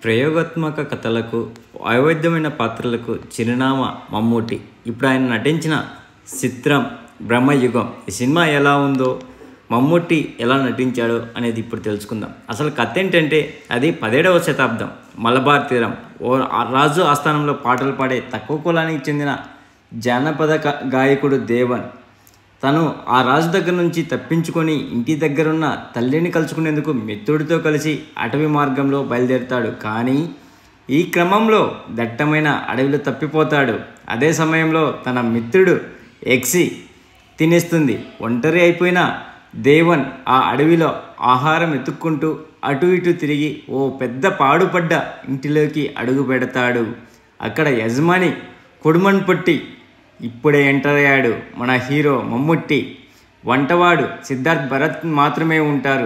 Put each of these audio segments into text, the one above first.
ప్రయోగాత్మక కథలకు వైవిధ్యమైన పాత్రలకు చిరునామా మమ్మూటి ఇప్పుడు ఆయన నటించిన చిత్రం బ్రహ్మయుగం ఈ సినిమా ఎలా ఉందో మమ్మూటి ఎలా నటించాడో అనేది ఇప్పుడు తెలుసుకుందాం అసలు కథ ఏంటంటే అది పదిహేడవ శతాబ్దం మలబార్ తీరం ఓ ఆ రాజు ఆస్థానంలో పాటలు పాడే తక్కువ కులానికి చెందిన జానపద క- గాయకుడు దేవన్ తను ఆ రాజు దగ్గర నుంచి తప్పించుకొని ఇంటి దగ్గరున్న తల్లిని కలుసుకునేందుకు మిత్రుడితో కలిసి అటవీ మార్గంలో బయలుదేరుతాడు కానీ ఈ క్రమంలో దట్టమైన అడవిలో తప్పిపోతాడు అదే సమయంలో తన మిత్రుడు ఎక్సి తినేస్తుంది ఒంటరి అయిపోయిన దేవన్ ఆ అడవిలో ఆహారం ఎత్తుక్కుంటూ అటు ఇటు తిరిగి ఓ పెద్ద పాడుపడ్డ ఇంటిలోకి అడుగు పెడతాడు అక్కడ యజమాని కుడుమన్ పట్టి ఇప్పుడే ఎంటర్ అయ్యాడు మన హీరో మమ్ముట్టి వంటవాడు సిద్ధార్థ్ భరత్ మాత్రమే ఉంటారు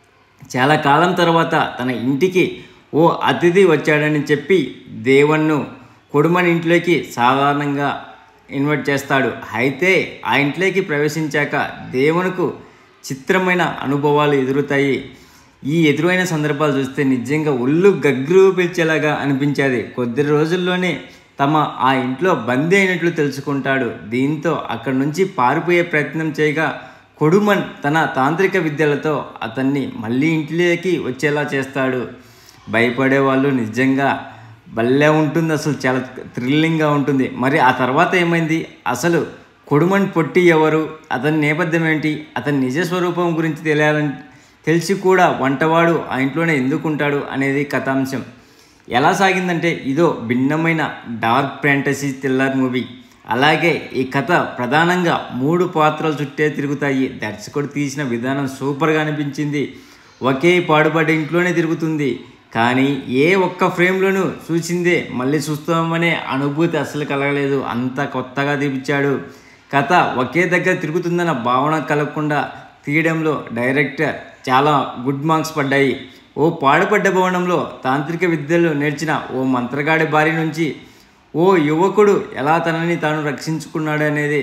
చాలా కాలం తర్వాత తన ఇంటికి ఓ అతిథి వచ్చాడని చెప్పి దేవన్ను కొడుమని ఇంట్లోకి సాధారణంగా ఇన్వైట్ చేస్తాడు అయితే ఆ ఇంట్లోకి ప్రవేశించాక దేవునికి చిత్రమైన అనుభవాలు ఎదురుతాయి ఈ ఎదురైన సందర్భాలు చూస్తే నిజంగా ఒళ్ళు గగ్రు పిలిచేలాగా అనిపించేది కొద్ది రోజుల్లోనే తమ ఆ ఇంట్లో బందీ అయినట్లు తెలుసుకుంటాడు దీంతో అక్కడి నుంచి పారిపోయే ప్రయత్నం చేయగా కొడుమన్ తన తాంత్రిక విద్యలతో అతన్ని మళ్ళీ ఇంట్లోకి వచ్చేలా చేస్తాడు భయపడే వాళ్ళు నిజంగా భలే ఉంటుంది అసలు చాలా థ్రిల్లింగ్గా ఉంటుంది మరి ఆ తర్వాత ఏమైంది అసలు కొడుమన్ పొట్టి ఎవరు అతని నేపథ్యం ఏంటి అతని నిజ స్వరూపం గురించి తెలియాలని తెలిసి కూడా వంటవాడు ఆ ఇంట్లోనే ఎందుకుంటాడు అనేది కథాంశం ఎలా సాగిందంటే ఇదో భిన్నమైన డార్క్ ఫ్యాంటసీ థ్రిల్లర్ మూవీ అలాగే ఈ కథ ప్రధానంగా మూడు పాత్రలు చుట్టే తిరుగుతాయి దర్శకుడు తీసిన విధానం సూపర్గా అనిపించింది ఒకే పాడుపడ్డ ఇంట్లోనే తిరుగుతుంది కానీ ఏ ఒక్క ఫ్రేమ్లోనూ చూసిందే మళ్ళీ చూస్తామనే అనుభూతి అసలు కలగలేదు అంత కొత్తగా తీపిచ్చాడు కథ ఒకే దగ్గర తిరుగుతుందన్న భావన కలగకుండా తీయడంలో డైరెక్టర్ చాలా గుడ్ మార్క్స్ పడ్డాయి ఓ పాడుపడ్డ భవనంలో తాంత్రిక విద్యలు నేర్చిన ఓ మంత్రగాడి బారి నుంచి ఓ యువకుడు ఎలా తనని తాను రక్షించుకున్నాడనేది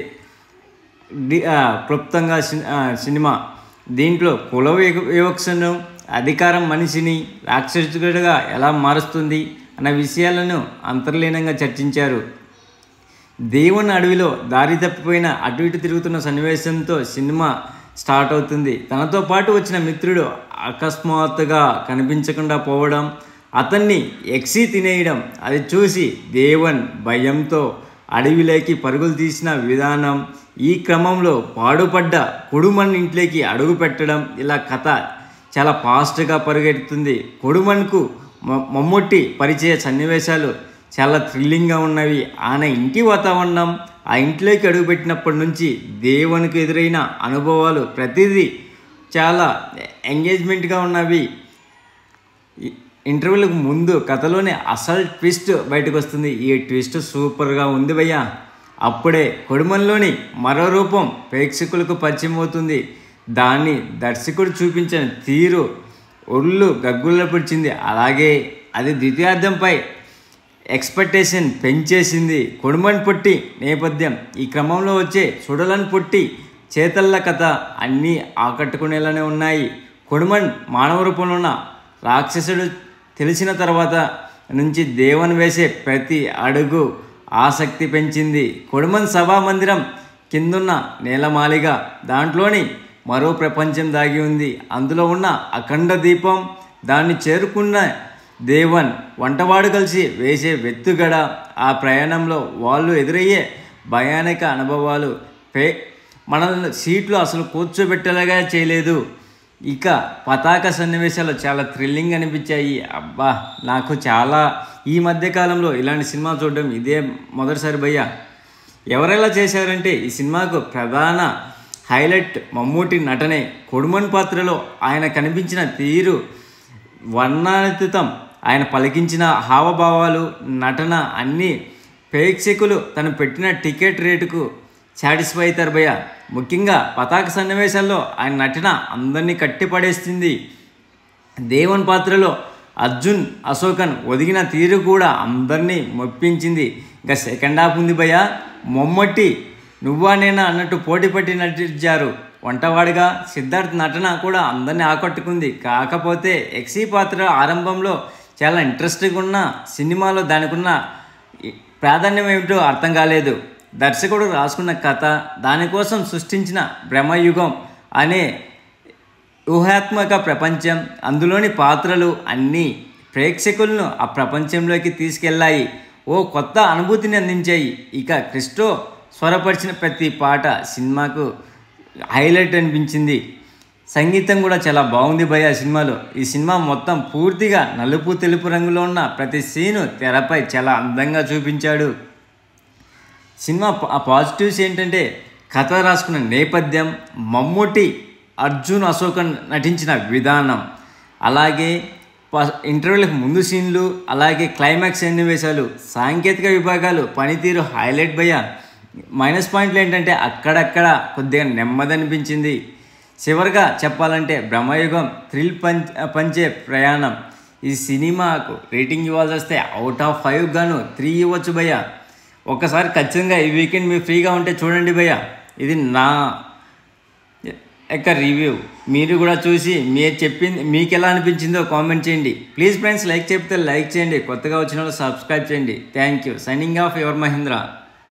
డి- ఆ, క్లుప్తంగా సి- ఆ, సినిమా దీంట్లో కుల వివ- వివక్షను అధికారం మనిషిని రాక్షసుడిగా ఎలా మారుస్తుంది అన్న విషయాలను అంతర్లీనంగా చర్చించారు దేవుని అడవిలో దారి తప్పిపోయిన అటు ఇటు తిరుగుతున్న సన్నివేశంతో సినిమా స్టార్ట్ అవుతుంది తనతో పాటు వచ్చిన మిత్రుడు అకస్మాత్తుగా కనిపించకుండా పోవడం అతన్ని ఎక్సి తినేయడం అది చూసి దేవన్ భయంతో అడవిలోకి పరుగులు తీసిన విధానం ఈ క్రమంలో పాడుపడ్డ కొడుమన్ ఇంట్లోకి అడుగు పెట్టడం ఇలా కథ చాలా ఫాస్ట్గా పరుగెడుతుంది కొడుమన్కు మ- మమ్ముట్టి పరిచయ సన్నివేశాలు చాలా థ్రిల్లింగ్గా ఉన్నవి ఆయన ఇంటి వాతావరణం ఆ ఇంట్లోకి అడుగుపెట్టినప్పటి నుంచి దేవునికి ఎదురైన అనుభవాలు ప్రతిదీ చాలా ఎంగేజ్మెంట్గా ఉన్నవి ఈ ఇంటర్వ్యూలకు ముందు కథలోనే అసలు ట్విస్ట్ బయటకు వస్తుంది ఈ ట్విస్ట్ సూపర్గా ఉంది భయ్యా అప్పుడే కొడుమన్లోని మరో రూపం ప్రేక్షకులకు పరిచయం అవుతుంది దాన్ని దర్శకుడు చూపించిన తీరు ఒళ్ళు గగ్గుల్లో పిడిచింది అలాగే అది ద్వితీయార్థంపై ఎక్స్పెక్టేషన్ పెంచేసింది కొడుమన్ పొట్టి నేపథ్యం ఈ క్రమంలో వచ్చే సుడలన్ పొట్టి చేతల్ల కథ అన్నీ ఆకట్టుకునేలానే ఉన్నాయి కొడుమన్ మానవ రూపంలో ఉన్న రాక్షసుడు తెలిసిన తర్వాత నుంచి దేవన్ వేసే ప్రతి అడుగు ఆసక్తి పెంచింది కొడుమన్ సభా మందిరం కిందున్న నేలమాలిగ దాంట్లోని మరో ప్రపంచం దాగి ఉంది అందులో ఉన్న అఖండ దీపం దాన్ని చేరుకున్న దేవన్ వంటవాడు కలిసి వేసే వెత్తుగడ ఆ ప్రయాణంలో వాళ్ళు ఎదురయ్యే భయానక అనుభవాలు పే మనల్ని సీట్లు అసలు కూర్చోబెట్టేలాగా చేయలేదు ఇక పతాక సన్నివేశాలు చాలా థ్రిల్లింగ్ అనిపించాయి అబ్బా నాకు చాలా ఈ మధ్య కాలంలో ఇలాంటి సినిమా చూడడం ఇదే మొదటిసారి భయ్యా ఎవరెలా చేశారంటే ఈ సినిమాకు ప్రధాన హైలైట్ మమ్మూటి నటనే కొడుమన్ పాత్రలో ఆయన కనిపించిన తీరు వర్ణాతీతం ఆయన పలికించిన హావభావాలు నటన అన్నీ ప్రేక్షకులు తను పెట్టిన టికెట్ రేటుకు సాటిస్ఫై అవుతారు భయ్య ముఖ్యంగా పతాక సన్నివేశాల్లో ఆయన నటన అందరినీ కట్టిపడేస్తుంది దేవన్ పాత్రలో అర్జున్ అశోకన్ ఒదిగిన తీరు కూడా అందరినీ మొప్పించింది ఇంకా సెకండ్ హాఫ్ ఉంది భయ్య మొమ్మటి నువ్వా నేనా అన్నట్టు పోటీ పట్టి నటించారు వంటవాడిగా సిద్ధార్థ్ నటన కూడా అందరినీ ఆకట్టుకుంది కాకపోతే ఎక్సీ పాత్ర ఆరంభంలో చాలా ఇంట్రెస్టింగ్ ఉన్న సినిమాలో దానికి ఉన్న ఈ ప్రాధాన్యం ఏమిటో అర్థం కాలేదు దర్శకుడు రాసుకున్న కథ దానికోసం సృష్టించిన బ్రహ్మయుగం అనే ఊహాత్మక ప్రపంచం అందులోని పాత్రలు అన్నీ ప్రేక్షకులను ఆ ప్రపంచంలోకి తీసుకెళ్ళాయి ఓ కొత్త అనుభూతిని అందించాయి ఇక క్రిస్టో స్వరపరిచిన ప్రతి పాట సినిమాకు హైలైట్ అనిపించింది సంగీతం కూడా చాలా బాగుంది భయ సినిమాలో ఈ సినిమా మొత్తం పూర్తిగా నలుపు తెలుపు రంగులో ఉన్న ప్రతి సీను తెరపై చాలా అందంగా చూపించాడు సినిమా ప- ఆ పాజిటివ్స్ ఏంటంటే కథ రాసుకున్న నేపథ్యం మమ్ముటి అర్జున్ అశోకన్ నటించిన విధానం అలాగే ప- ఇంటర్వ్యూలకు ముందు సీన్లు అలాగే క్లైమాక్స్ సన్నివేశాలు సాంకేతిక విభాగాలు పనితీరు హైలైట్ భయ్య మైనస్ పాయింట్లు ఏంటంటే అక్కడక్కడ కొద్దిగా నెమ్మదనిపించింది చివరిగా చెప్పాలంటే బ్రహ్మయుగం థ్రిల్ పంచ్ పంచే ప్రయాణం ఈ సినిమాకు రేటింగ్ ఇవ్వాల్సి వస్తే అవుట్ ఆఫ్ ఫైవ్ గాను త్రీ ఇవ్వచ్చు భయ్య ఒకసారి ఖచ్చితంగా ఈ వీకెండ్ మీరు ఫ్రీగా ఉంటే చూడండి భయ్య ఇది నా యొక్క రివ్యూ మీరు కూడా చూసి మీరు చెప్పింది మీకు ఎలా అనిపించిందో కామెంట్ చేయండి ప్లీజ్ ఫ్రెండ్స్ లైక్ చెప్తే లైక్ చేయండి కొత్తగా వచ్చిన వాళ్ళు సబ్స్క్రైబ్ చేయండి thank you signing off your Mahindra